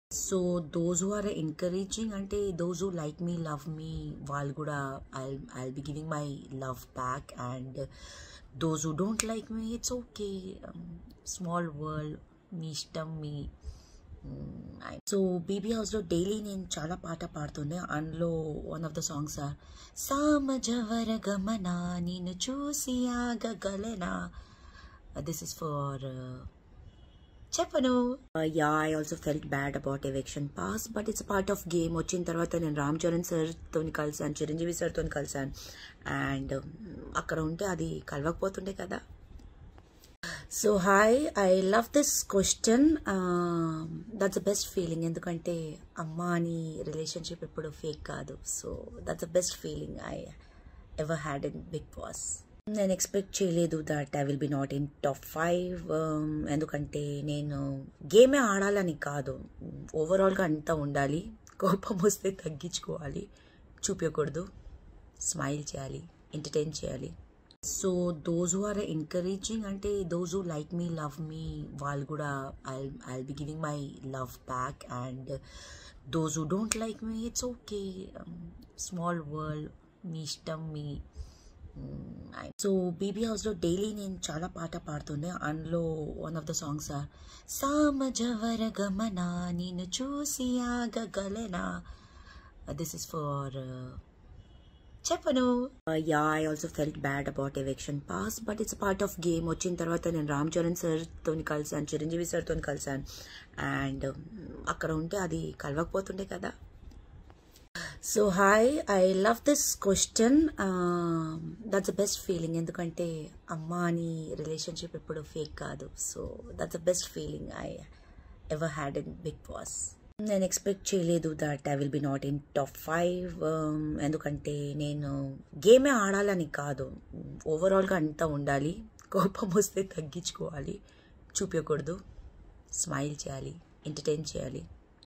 so those who are encouraging అంటే those who like me love me వాళ్ళు కూడా I I be giving my love back and those who don't like me it's okay small world మీ ఇష్టం మీ so BB హౌస్లో daily నేను చాలా పాట పాడుతుండే అందులో one of the songs are సామజవర గమన నిన్ను చూసి ఆగగలనా దిస్ ఇస్ ఫర్ చెప్పను yeah I also felt bad about eviction pass but it's part of game వచ్చిన తర్వాత నేను రామ్ చరణ్ సార్తో కలిసాను చిరంజీవి సార్తో కలిసాను అండ్ అక్కడ ఉంటే అది కలవకపోతుండే కదా so hi I love this question that's the best feeling ఎందుకంటే అమ్మ అని రిలేషన్షిప్ ఎప్పుడు ఫేక్ కాదు so that's the best feeling I ever had in Bigg Boss నేను ఎక్స్పెక్ట్ చేయలేదు that I will be not in top five ఎందుకంటే నేను గేమే ఆడాలని కాదు ఓవరాల్గా అంతా ఉండాలి కోపం వస్తే తగ్గించుకోవాలి చూపించకూడదు స్మైల్ చేయాలి ఎంటర్టైన్ చేయాలి so those who are encouraging అంటే those who like me love me వాళ్ళు కూడా I I be giving my love back and those who don't like me it's okay small world మీ ఇష్టం మీ సో బీబీ హౌస్లో daily నేను చాలా పాట పాడుతుండే అందులో one of the songs are సామజవర గమన నిన్ను చూసి ఆగగలనా దిస్ ఇస్ ఫర్ చెప్పను yeah I also felt bad about eviction pass but it's part of game వచ్చిన తర్వాత నేను రామ్ చరణ్ సార్తో కలిసాను చిరంజీవి సార్తో కలిసాను అండ్ అక్కడ ఉంటే అది కలవకపోతుండే కదా so hi I love this question that's the best feeling ఎందుకంటే అమ్మ అని రిలేషన్షిప్ ఎప్పుడు ఫేక్ కాదు so that's the best feeling I ever had in Bigg Boss నేను ఎక్స్పెక్ట్ చేయలేదు that I will be not in top five ఎందుకంటే నేను గేమే ఆడాలని కాదు ఓవరాల్గా అంతా ఉండాలి కోపం వస్తే తగ్గించుకోవాలి చూపించకూడదు స్మైల్ చేయాలి ఎంటర్టైన్ చేయాలి